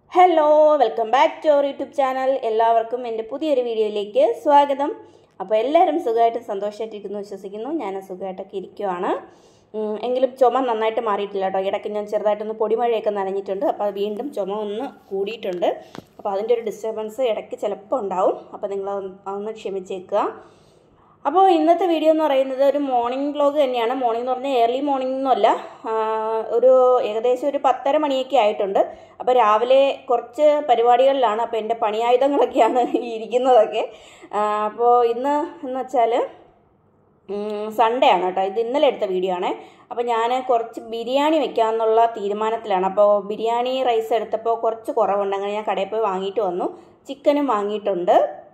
Hello welcome back to our YouTube channel എല്ലാവർക്കും എൻ്റെ പുതിയൊരു വീഡിയോയിലേക്ക് സ്വാഗതം അപ്പോൾ എല്ലാവരും സുഖമായിട്ട് സന്തോഷമായിട്ടിരിക്കുന്നു വിശ്വസിക്കുന്നു ഞാൻ സുഖമായിട്ടൊക്കെ ഇരിക്കുവാണ് ഉം, എങ്കിലും ചുമ നന്നായിട്ട് മാറിയിട്ടില്ല കേട്ടോ ഇടയ്ക്ക് ഞാൻ ചെറുതായിട്ടൊന്ന് പൊടിമഴയൊക്കെ നനഞ്ഞിട്ടുണ്ട് അപ്പോൾ അത് വീണ്ടും ചുമ ഒന്ന് കൂടിയിട്ടുണ്ട് അപ്പോൾ അതിൻ്റെ ഒരു ഡിസ്റ്റർബൻസ് ഇടയ്ക്ക് ചിലപ്പോൾ ഉണ്ടാവും അപ്പോൾ നിങ്ങൾ ഒന്ന് ക്ഷമിച്ചേക്കുക അപ്പോൾ ഇന്നത്തെ വീഡിയോ എന്ന് പറയുന്നത് ഒരു മോർണിംഗ് വ്ലോഗ് തന്നെയാണ് മോർണിംഗ് എന്ന് പറഞ്ഞാൽ ഏർലി മോർണിംഗ് ഒന്നുമല്ല ആ, ഒരു ഏകദേശം ഒരു പത്തര മണിയൊക്കെ ആയിട്ടുണ്ട് അപ്പോൾ രാവിലെ കുറച്ച് പരിപാടികളിലാണ് അപ്പോൾ എൻ്റെ പണിയായുധങ്ങളൊക്കെയാണ് ഈ ഇരിക്കുന്നതൊക്കെ ആ, അപ്പോൾ ഇന്ന് എന്ന് വെച്ചാൽ സൺഡേ ആണ് കേട്ടോ ഇത് ഇന്നലെ എടുത്ത വീഡിയോ ആണ് അപ്പോൾ ഞാൻ കുറച്ച് ബിരിയാണി വെക്കാമെന്നുള്ള തീരുമാനത്തിലാണ് അപ്പോൾ ബിരിയാണി റൈസ് എടുത്തപ്പോൾ കുറച്ച് കുറവുണ്ട് അങ്ങനെ ഞാൻ കടയിൽ പോയി വാങ്ങിയിട്ട് വന്നു ചിക്കനും വാങ്ങിയിട്ടുണ്ട്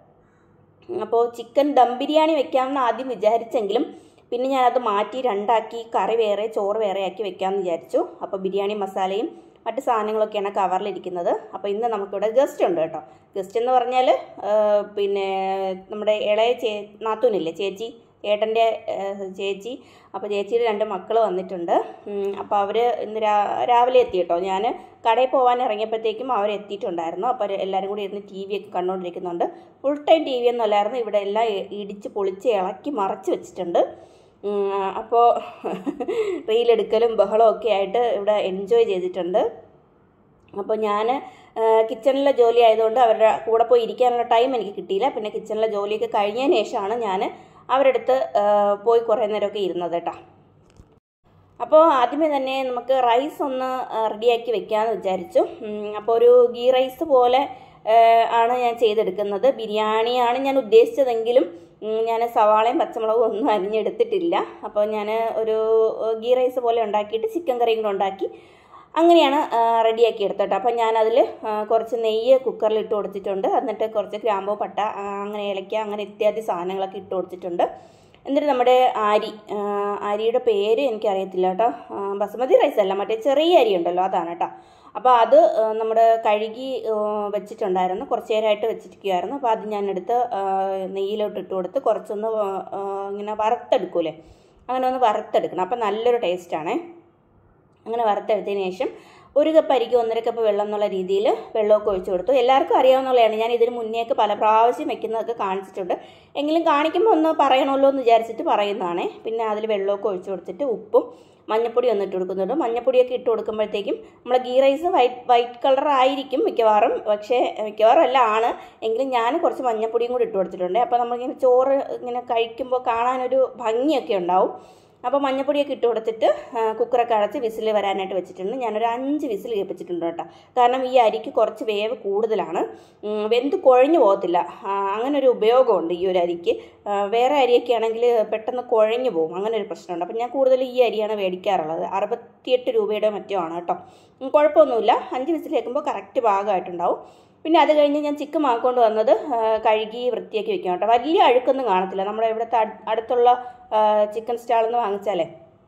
അപ്പോൾ ചിക്കൻ ദം ബിരിയാണി വെക്കാമെന്ന് ആദ്യം വിചാരിച്ചെങ്കിലും പിന്നെ ഞാനത് മാറ്റി രണ്ടാക്കി കറി വേറെ ചോറ് വേറെ ആക്കി വെക്കാമെന്ന് വിചാരിച്ചു അപ്പോൾ ബിരിയാണി മസാലയും മറ്റ് സാധനങ്ങളൊക്കെയാണ് കവറിലിരിക്കുന്നത് അപ്പോൾ ഇന്ന് നമുക്കിവിടെ ഗസ്റ്റ് ഉണ്ട് കേട്ടോ ഗസ്റ്റ് എന്ന് പറഞ്ഞാൽ ആ, പിന്നെ നമ്മുടെ ഇളയ ചേ നാത്തൂനില്ലേ ചേച്ചി ഏട്ടൻ്റെ ചേച്ചി അപ്പോൾ ചേച്ചിയുടെ രണ്ട് മക്കൾ വന്നിട്ടുണ്ട് ഉം, അപ്പോൾ അവർ ഇന്ന് രാ രാവിലെ എത്തി കേട്ടോ ഞാൻ കടയിൽ പോകാൻ ഇറങ്ങിയപ്പോഴത്തേക്കും അവർ എത്തിയിട്ടുണ്ടായിരുന്നു അപ്പോൾ എല്ലാവരും കൂടി ഇരുന്ന് ടി വി ഒക്കെ കണ്ടുകൊണ്ടിരിക്കുന്നുണ്ട് ഫുൾ ടൈം ടി വി ഒന്നും അല്ലായിരുന്നു ഇവിടെ എല്ലാം ഇ- ഇടിച്ച് പൊളിച്ച് ഇളക്കി മറച്ച് വെച്ചിട്ടുണ്ട് ഉം, അപ്പോൾ റീലെടുക്കലും ബഹളവും ഒക്കെ ആയിട്ട് ഇവിടെ എൻജോയ് ചെയ്തിട്ടുണ്ട് അപ്പോൾ ഞാൻ കിച്ചണിലെ ജോലി ആയതുകൊണ്ട് അവരുടെ കൂടെ പോയി ഇരിക്കാനുള്ള ടൈം എനിക്ക് കിട്ടിയില്ല പിന്നെ കിച്ചണിലെ ജോലിയൊക്കെ കഴിഞ്ഞതിന് ശേഷമാണ് ഞാൻ അവരുടെ അടുത്ത് ആ, പോയി കുറേ നേരമൊക്കെ ഇരുന്നത് കേട്ടോ അപ്പോൾ ആദ്യമേ തന്നെ നമുക്ക് റൈസ് ഒന്ന് ആ, റെഡിയാക്കി വെക്കാമെന്ന് വിചാരിച്ചു ഉം, അപ്പോൾ ഒരു ഗീ റൈസ് പോലെ ആ, ആണ് ഞാൻ ചെയ്തെടുക്കുന്നത് ബിരിയാണിയാണ് ഞാൻ ഉദ്ദേശിച്ചതെങ്കിലും ഞാൻ സവാളയും പച്ചമുളകും ഒന്നും അരിഞ്ഞെടുത്തിട്ടില്ല അപ്പോൾ ഞാൻ ഒരു ആ, ഗീ റൈസ് പോലെ ഉണ്ടാക്കിയിട്ട് ചിക്കൻ കറിയും കൂടെ ഉണ്ടാക്കി അങ്ങനെയാണ് റെഡിയാക്കി എടുത്തത് അപ്പോൾ ഞാനതിൽ കുറച്ച് നെയ്യ് കുക്കറിൽ ഇട്ട് കൊടുത്തിട്ടുണ്ട് എന്നിട്ട് കുറച്ച് ഗ്രാമ്പൂ പട്ട ആ, അങ്ങനെ ഏലക്ക അങ്ങനെ ഇത്യാദി സാധനങ്ങളൊക്കെ ഇട്ട് കൊടുത്തിട്ടുണ്ട് എന്നിട്ട് നമ്മുടെ അരി ആ, അരിയുടെ പേര് എനിക്കറിയത്തില്ല കേട്ടോ ആ, ബസുമതി റൈസ് അല്ല മറ്റേ ചെറിയ അരി ഉണ്ടല്ലോ അതാണ് കേട്ടോ അപ്പോൾ അത് ആ, നമ്മുടെ കഴുകി ആ, വെച്ചിട്ടുണ്ടായിരുന്നു കുറച്ച് നേരമായിട്ട് വെച്ചിരിക്കുകയായിരുന്നു അപ്പോൾ അത് ഞാനെടുത്ത് ആ, നെയ്യിലോട്ട് ഇട്ട് കൊടുത്ത് കുറച്ചൊന്ന് ആ, ആ, ഇങ്ങനെ വറുത്തെടുക്കൂലേ അങ്ങനെ ഒന്ന് വറുത്തെടുക്കണം അപ്പോൾ നല്ലൊരു ടേസ്റ്റാണേ അങ്ങനെ വറുത്തെടുത്തതിന് ശേഷം ഒരു കപ്പ് അരിക്ക് ഒന്നര കപ്പ് വെള്ളം എന്നുള്ള രീതിയിൽ വെള്ളമൊക്കെ ഒഴിച്ചു കൊടുത്തു എല്ലാവർക്കും അറിയാവുന്നതാണ് ഞാൻ ഇതിന് മുന്നേയൊക്കെ പല പ്രാവശ്യം വെക്കുന്നതൊക്കെ കാണിച്ചിട്ടുണ്ട് എങ്കിലും കാണിക്കുമ്പോൾ ഒന്ന് പറയണമല്ലോ എന്ന് വിചാരിച്ചിട്ട് പറയുന്നതാണ് പിന്നെ അതിൽ വെള്ളമൊക്കെ ഒഴിച്ചു കൊടുത്തിട്ട് ഉപ്പും മഞ്ഞപ്പൊടി ഒന്ന് ഇട്ട് കൊടുക്കുന്നുണ്ട് മഞ്ഞപ്പൊടിയൊക്കെ ഇട്ട് കൊടുക്കുമ്പോഴത്തേക്കും നമ്മുടെ ghee rice white white colour ആയിരിക്കും മിക്കവാറും പക്ഷേ മിക്കവാറും അല്ല ആണ് എങ്കിലും ഞാൻ കുറച്ച് മഞ്ഞപ്പൊടിയും കൂടി ഇട്ട് കൊടുത്തിട്ടുണ്ട് അപ്പോൾ നമ്മളിങ്ങനെ ചോറ് ഇങ്ങനെ കഴിക്കുമ്പോൾ കാണാനൊരു ഭംഗിയൊക്കെ ഉണ്ടാവും അപ്പോൾ മഞ്ഞപ്പൊടിയൊക്കെ ഇട്ട് കൊടുത്തിട്ട് ആ, കുക്കറൊക്കെ അടച്ച് വിസിൽ വരാനായിട്ട് വെച്ചിട്ടുണ്ട് ഞാനൊരു അഞ്ച് വിസിൽ കേൾപ്പിച്ചിട്ടുണ്ട് കേട്ടോ കാരണം ഈ അരിക്ക് കുറച്ച് വേവ് കൂടുതലാണ് ഉം, വെന്ത് കുഴഞ്ഞു പോകത്തില്ല ആ, അങ്ങനെ ഒരു ഉപയോഗമുണ്ട് ഈ ഒരു അരിക്ക് ആ, വേറെ അരിയൊക്കെ ആണെങ്കിൽ പെട്ടെന്ന് കുഴഞ്ഞു പോകും അങ്ങനെ ഒരു പ്രശ്നമുണ്ട് അപ്പം ഞാൻ കൂടുതൽ ഈ അരിയാണ് മേടിക്കാറുള്ളത് അറുപത്തിയെട്ട് രൂപയുടെ മറ്റോ ആണ് കേട്ടോ ഉം, കുഴപ്പമൊന്നുമില്ല അഞ്ച് വിസിൽ കേൾക്കുമ്പോൾ കറക്റ്റ് ഭാഗമായിട്ടുണ്ടാവും പിന്നെ അത് കഴിഞ്ഞ് ഞാൻ ചിക്കൻ വാങ്ങിക്കൊണ്ട് വന്നത് ആ, കഴുകി വൃത്തിയാക്കി വെക്കാം കേട്ടോ വലിയ അഴുക്കൊന്നും കാണത്തില്ല നമ്മുടെ ഇവിടുത്തെ അട്- അടുത്തുള്ള ആ, ചിക്കൻ സ്റ്റാളിൽ നിന്ന് വാങ്ങിച്ചാലേ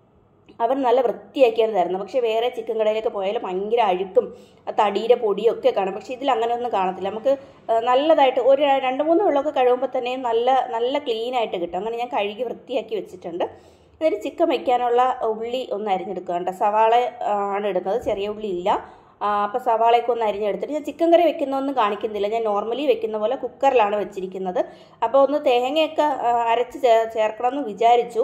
അവർ നല്ല വൃത്തിയാക്കിയാണ് തരുന്നത് പക്ഷേ വേറെ ചിക്കൻ കടയിലൊക്കെ പോയാൽ ഭയങ്കര അഴുക്കും ആ തടിയുടെ പൊടിയും ഒക്കെ കാണും പക്ഷേ ഇതിൽ അങ്ങനെ ഒന്നും കാണത്തില്ല നമുക്ക് ആ, നല്ലതായിട്ട് ഒരു രണ്ട് മൂന്ന് വെള്ളമൊക്കെ കഴുകുമ്പോൾ തന്നെ നല്ല നല്ല ക്ലീൻ ആയിട്ട് കിട്ടും അങ്ങനെ ഞാൻ കഴുകി വൃത്തിയാക്കി വെച്ചിട്ടുണ്ട് എന്നിട്ട് ചിക്കൻ വയ്ക്കാനുള്ള ഉള്ളി ഒന്ന് അരിഞ്ഞെടുക്കുക കേട്ടോ സവാള ആ, ആണ് ഇടുന്നത് ചെറിയ ഉള്ളി ഇല്ല അപ്പോൾ സവാളയൊക്കെ ഒന്ന് അരിഞ്ഞെടുത്തിട്ട് ഞാൻ ചിക്കൻ കറി വെക്കുന്നൊന്നും കാണിക്കുന്നില്ല ഞാൻ നോർമലി വെക്കുന്ന പോലെ കുക്കറിലാണ് വെച്ചിരിക്കുന്നത് അപ്പോൾ ഒന്ന് തേങ്ങയൊക്കെ ആ, അരച്ച് ചേ ചേർക്കണമെന്ന് വിചാരിച്ചു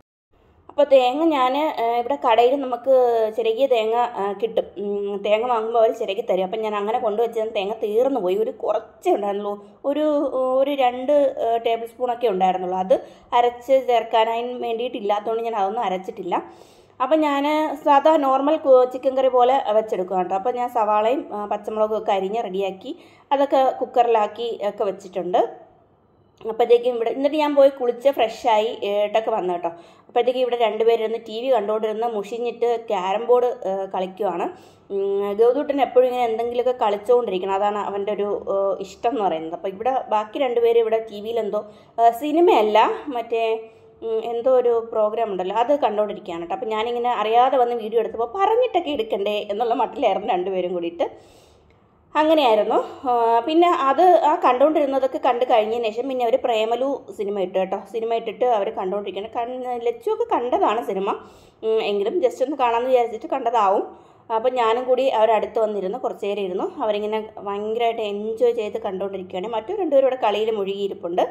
അപ്പോൾ തേങ്ങ ഞാൻ ഇവിടെ കടയിൽ നമുക്ക് ചിരകിയ തേങ്ങ ആ, കിട്ടും ഉം, തേങ്ങ വാങ്ങുമ്പോൾ അവർ ചിരകി തരും അപ്പം ഞാൻ അങ്ങനെ കൊണ്ടുവച്ചത് തേങ്ങ തീർന്നു പോയി ഒരു കുറച്ചേ ഉണ്ടായിരുന്നുള്ളൂ ഒരു ഒരു രണ്ട് ടേബിൾ സ്പൂണൊക്കെ ഉണ്ടായിരുന്നുള്ളൂ അത് അരച്ച് ചേർക്കാനായി വേണ്ടിയിട്ടില്ലാത്തതുകൊണ്ട് ഞാൻ അതൊന്നും അരച്ചിട്ടില്ല അപ്പം ഞാൻ സാധാ നോർമൽ കു- ചിക്കൻ കറി പോലെ വെച്ചെടുക്കുക കേട്ടോ അപ്പം ഞാൻ സവാളയും ആ, പച്ചമുളകും ഒക്കെ അരിഞ്ഞ് റെഡിയാക്കി അതൊക്കെ കുക്കറിലാക്കി ഒക്കെ വെച്ചിട്ടുണ്ട് അപ്പോഴത്തേക്കും ഇവിടെ എന്നിട്ട് ഞാൻ പോയി കുളിച്ച് ഫ്രഷായി ഏട്ടൊക്കെ വന്നു കേട്ടോ അപ്പോഴത്തേക്കും ഇവിടെ രണ്ടുപേരിരുന്ന് ടി വി കണ്ടുകൊണ്ടിരുന്ന് മുഷിഞ്ഞിട്ട് ക്യാരം ബോർഡ് കളിക്കുവാണ് ഉം, ഗൗതൂട്ടൻ എപ്പോഴും ഇങ്ങനെ എന്തെങ്കിലുമൊക്കെ കളിച്ചുകൊണ്ടിരിക്കണം അതാണ് അവൻ്റെ ഒരു ഏഹ്, ഇഷ്ടം എന്ന് പറയുന്നത് അപ്പോൾ ഇവിടെ ബാക്കി രണ്ടുപേരും ഇവിടെ ടി വിയിൽ എന്തോ ഏഹ്, സിനിമയല്ല മറ്റേ ഉം, എന്തോ ഒരു പ്രോഗ്രാം ഉണ്ടല്ലോ അത് കണ്ടുകൊണ്ടിരിക്കുകയാണ് കേട്ടോ അപ്പോൾ ഞാനിങ്ങനെ അറിയാതെ വന്ന് വീഡിയോ എടുത്തപ്പോൾ പറഞ്ഞിട്ടൊക്കെ എടുക്കണ്ടേ എന്നുള്ള മട്ടിലായിരുന്നു രണ്ടുപേരും കൂടിയിട്ട് അങ്ങനെയായിരുന്നു ആ, പിന്നെ അത് ആ കണ്ടുകൊണ്ടിരുന്നതൊക്കെ കണ്ടു കഴിഞ്ഞതിന് ശേഷം പിന്നെ അവർ പ്രേമലു സിനിമ ഇട്ടു കേട്ടോ സിനിമ ഇട്ടിട്ട് അവർ കണ്ടുകൊണ്ടിരിക്കണം കൺ ലച്ചുവൊക്കെ കണ്ടതാണ് സിനിമ ഉം, എങ്കിലും ജസ്റ്റ് ഒന്ന് കാണാമെന്ന് വിചാരിച്ചിട്ട് കണ്ടതാവും അപ്പം ഞാനും കൂടി അവരടുത്ത് വന്നിരുന്നു കുറച്ച് നേരം ഇരുന്നു അവരിങ്ങനെ ഭയങ്കരമായിട്ട് എൻജോയ് ചെയ്ത് കണ്ടുകൊണ്ടിരിക്കുകയാണ് മറ്റു രണ്ടുപേരും ഇവിടെ കളിയിൽ മുഴുകിയിരിപ്പുണ്ട്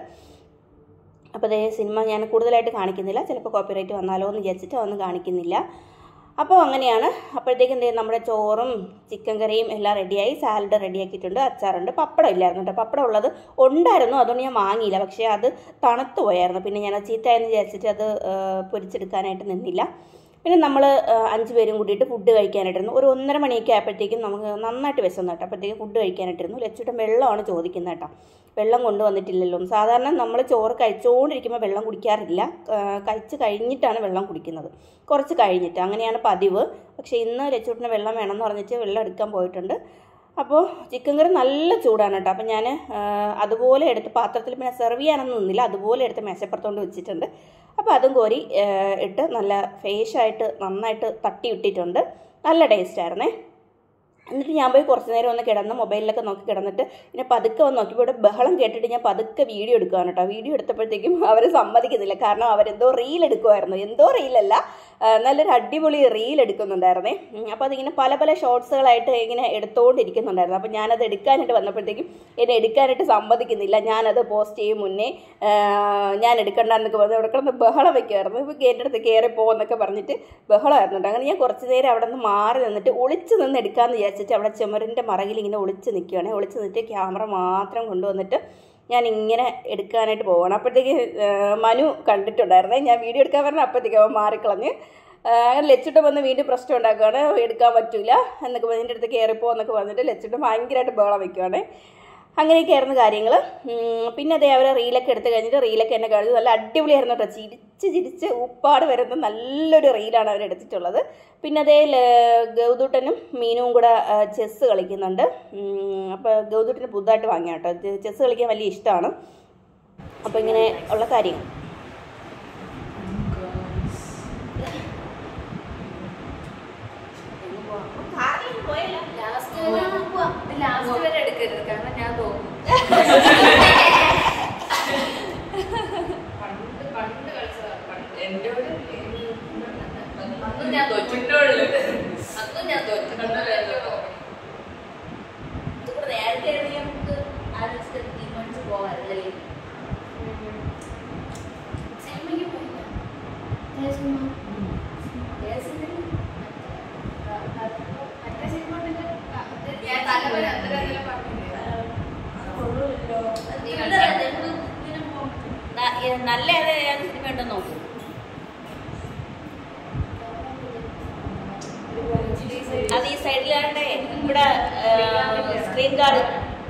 അപ്പോൾ അതേ സിനിമ ഞാൻ കൂടുതലായിട്ട് കാണിക്കുന്നില്ല ചിലപ്പോൾ കോപ്പിറൈറ്റ് വന്നാലോ എന്ന് വിചാരിച്ചിട്ട് അതൊന്നും കാണിക്കുന്നില്ല അപ്പോൾ അങ്ങനെയാണ് അപ്പോഴത്തേക്കും എന്ത് ചെയ്യും നമ്മുടെ ചോറും ചിക്കൻ കറിയും എല്ലാം റെഡിയായി സാലഡ് റെഡിയാക്കിയിട്ടുണ്ട് അച്ചാറുണ്ട് പപ്പടം ഇല്ലായിരുന്നു കേട്ടോ പപ്പടം ഉള്ളത് ഉണ്ടായിരുന്നു അതുകൊണ്ട് ഞാൻ വാങ്ങിയില്ല പക്ഷേ അത് തണുത്ത് പോയായിരുന്നു പിന്നെ ഞാൻ അത് ചീത്തയെന്ന് വിചാരിച്ചിട്ട് അത് ആ, പൊരിച്ചെടുക്കാനായിട്ട് നിന്നില്ല പിന്നെ നമ്മൾ അഞ്ച് പേരും കൂടിയിട്ട് ഫുഡ് കഴിക്കാനായിട്ടിരുന്നു ഒരു ഒന്നര മണിയൊക്കെ ആയപ്പോഴത്തേക്കും നമുക്ക് നന്നായിട്ട് വിശന്നു കേട്ടോ അപ്പോഴത്തേക്കും ഫുഡ് കഴിക്കാനായിട്ടിരുന്നു ലച്ചുട്ടൻ വെള്ളമാണ് ചോദിക്കുന്നത് കേട്ടോ വെള്ളം കൊണ്ടുവന്നിട്ടില്ലല്ലോ സാധാരണ നമ്മൾ ചോറ് കഴിച്ചുകൊണ്ടിരിക്കുമ്പോൾ വെള്ളം കുടിക്കാറില്ല ആ, കഴിച്ച് കഴിഞ്ഞിട്ടാണ് വെള്ളം കുടിക്കുന്നത് കുറച്ച് കഴിഞ്ഞിട്ട് അങ്ങനെയാണ് പതിവ് പക്ഷേ ഇന്ന് ലച്ചൂട്ടിന് വെള്ളം വേണമെന്ന് പറഞ്ഞിട്ട് വെള്ളം എടുക്കാൻ പോയിട്ടുണ്ട് അപ്പോൾ ചിക്കൻ കറി നല്ല ചൂടാണ് കേട്ടോ അപ്പോൾ ഞാൻ അതുപോലെ എടുത്ത് പാത്രത്തിൽ പിന്നെ സെർവ് ചെയ്യാനൊന്നും നിന്നില്ല അതുപോലെ എടുത്ത് മേശപ്പുറത്തോണ്ട് വെച്ചിട്ടുണ്ട് അപ്പോൾ അതും കോരി ആ, ഇട്ട് നല്ല ഫേഷായിട്ട് നന്നായിട്ട് തട്ടി ഇട്ടിട്ടുണ്ട് നല്ല ടേസ്റ്റായിരുന്നേ എന്നിട്ട് ഞാൻ പോയി കുറച്ച് നേരം ഒന്ന് കിടന്ന് മൊബൈലിലൊക്കെ നോക്കി കിടന്നിട്ട് പിന്നെ പതുക്കെ വന്ന് നോക്കിയപ്പോൾ ഇവിടെ ബഹളം കേട്ടിട്ട് ഞാൻ പതുക്കെ വീഡിയോ എടുക്കുകയാണ് കേട്ടോ വീഡിയോ എടുത്തപ്പോഴത്തേക്കും അവർ സമ്മതിക്കുന്നില്ല കാരണം അവരെന്തോ റീൽ എടുക്കുമായിരുന്നു എന്തോ റീലല്ല ആ, നല്ലൊരു അടിപൊളി റീൽ എടുക്കുന്നുണ്ടായിരുന്നേ ഉം, അപ്പോൾ അതിങ്ങനെ പല പല ഷോർട്സുകളായിട്ട് ഇങ്ങനെ എടുത്തുകൊണ്ടിരിക്കുന്നുണ്ടായിരുന്നു അപ്പോൾ ഞാനത് എടുക്കാനായിട്ട് വന്നപ്പോഴത്തേക്കും എന്നെ എടുക്കാനായിട്ട് സമ്മതിക്കുന്നില്ല ഞാനത് പോസ്റ്റ് ചെയ്യും മുന്നേ ആ, ഞാൻ എടുക്കണ്ടെന്നൊക്കെ പറഞ്ഞ് അവിടെ കിടന്ന് ബഹളം വെക്കുമായിരുന്നു ഇപ്പോൾ ഗേറ്റിൻ്റെ അടുത്ത് കയറി പോകുന്നൊക്കെ പറഞ്ഞിട്ട് ബഹളമായിരുന്നു കേട്ടോ അങ്ങനെ ഞാൻ കുറച്ച് നേരം അവിടെ നിന്ന് മാറി നിന്നിട്ട് ഒളിച്ച് നിന്ന് എടുക്കാമെന്ന് വിചാരിച്ചിട്ട് അവിടെ ചുമരിൻ്റെ മറകിൽ ഇങ്ങനെ ഒളിച്ച് നിൽക്കുകയാണ് ഒളിച്ച് നിന്നിട്ട് ക്യാമറ മാത്രം കൊണ്ടുവന്നിട്ട് ഞാൻ ഇങ്ങനെ എടുക്കാനായിട്ട് പോവാണ് അപ്പോഴത്തേക്ക് ആ, മനു കണ്ടിട്ടുണ്ടായിരുന്നേ ഞാൻ വീഡിയോ എടുക്കാൻ പറഞ്ഞാൽ അപ്പോഴത്തേക്ക് അവൻ മാറിക്കളഞ്ഞ് ആ, അങ്ങനെ ലച്ചിട്ട് വന്ന് വീണ്ടും പ്രശ്നം ഉണ്ടാക്കുകയാണ് എടുക്കാൻ പറ്റൂല എന്നൊക്കെ പറഞ്ഞ് എൻ്റെ അടുത്ത് കയറിപ്പോ എന്നൊക്കെ പറഞ്ഞിട്ട് ലച്ചിട്ട് ഭയങ്കരമായിട്ട് ബഹളം വയ്ക്കുവാണ് അങ്ങനെയൊക്കെയായിരുന്നു കാര്യങ്ങൾ പിന്നെ അതേ അവർ റീലൊക്കെ എടുത്ത് കഴിഞ്ഞിട്ട് റീലൊക്കെ എന്നെ കാണിച്ചു നല്ല അടിപൊളിയായിരുന്നു കേട്ടോ ചിരിച്ച് ചിരിച്ച് ഉപ്പാട് വരുന്ന നല്ലൊരു റീലാണ് അവർ എടുത്തിട്ടുള്ളത് പിന്നെ അതേ ല- ഗൗതൂട്ടനും മീനും കൂടെ ചെസ്സ് കളിക്കുന്നുണ്ട് അപ്പോൾ ഗൗതൂട്ടന് പുതുതായിട്ട് വാങ്ങിയ കേട്ടോ ചെസ്സ് കളിക്കാൻ വലിയ ഇഷ്ടമാണ് അപ്പോൾ ഇങ്ങനെ ഉള്ള കാര്യങ്ങൾ ലാസ്റ്റ് വരെ എടുക്കരുത് കാരണം ഞാൻ തോന്നും പണ്ട് പണ്ട് കളിച്ചതാണ് പണ്ട് എൻ്റെ കൂടെ അന്നും ഞാൻ തോറ്റു അന്നും ഞാൻ തോറ്റു ഇതുകൂടെ നേരത്തെ ആയിരുന്നെങ്കിൽ നമുക്ക് ആലോചിച്ച് തീരുമാനിച്ച് പോകാറില്ലേ സിനിമയ്ക്ക് പോയില്ല മറ്റേ സിനിമ ഉണ്ടെങ്കിൽ ഞാൻ തലവരെ അന്തരം പറഞ്ഞില്ലേ നീ കണ്ടോ? നല്ല ഏത് ഏത് സിനിമ ഉണ്ടെന്ന് നോക്കും അത് ഈ സൈഡിലാണ്ട് ഇവിടെ സ്ക്രീൻ ഗാർഡ്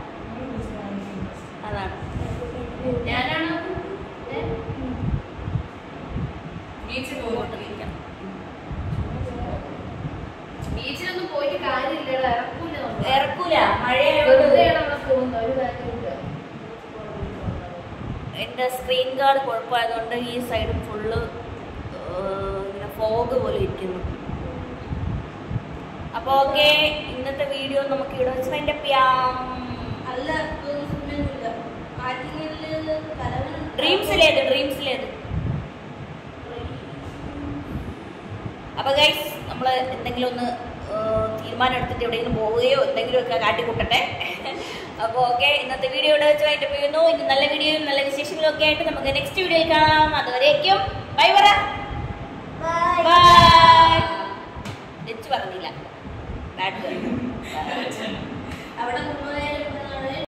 അതാണ് ഞാനാണ് ബീച്ചിൽ പോകുന്നുണ്ട് ബീച്ചിലൊന്നും പോയിട്ട് കാര്യമില്ലടാ ഇറക്കൂല നമ്മള്. ഇറക്കൂല മഴയായോണ്ട് വെറുതെയാണ് അവിടെ പോകുന്നത് ഒരു കാര്യമില്ല എൻ്റെ സ്ക്രീൻ ഗാർഡ് കുഴപ്പമായതുകൊണ്ട് ഈ സൈഡ് ഫുള്ള് ഇങ്ങനെ ഫോഗ് പോലെ ഇരിക്കുന്നു അപ്പോൾ ഓക്കെ ഇന്നത്തെ വീഡിയോ നമുക്ക് ഇവിടെ വെച്ച് അതിൻ്റെ പ്യാം അല്ല സിനിമയൊന്നുമില്ല ആറ്റിങ്ങലില് കലവൻ ഡ്രീംസിലേത് ഡ്രീംസിലേത് അപ്പോൾ ഗൈസ് നമ്മൾ എന്തെങ്കിലും ഒന്ന് ഏഹ്, തീരുമാനം എടുത്തിട്ട് എവിടെയെങ്കിലും പോവുകയോ എന്തെങ്കിലുമൊക്കെ കാട്ടിക്കൂട്ടട്ടെ അപ്പോൾ ഓക്കെ ഇന്നത്തെ വീഡിയോ ഇവിടെ വെച്ച് വൈകിട്ട് ചെയ്യുന്നു ഇനി നല്ല വീഡിയോയും നല്ല വിശേഷങ്ങളും ഒക്കെ ആയിട്ട് നമുക്ക് നെക്സ്റ്റ് വീഡിയോയിൽ കാണാം അതുവരേക്കും ബൈ പറ ബൈ തെച്ചു പറഞ്ഞില്ല ബാഡ്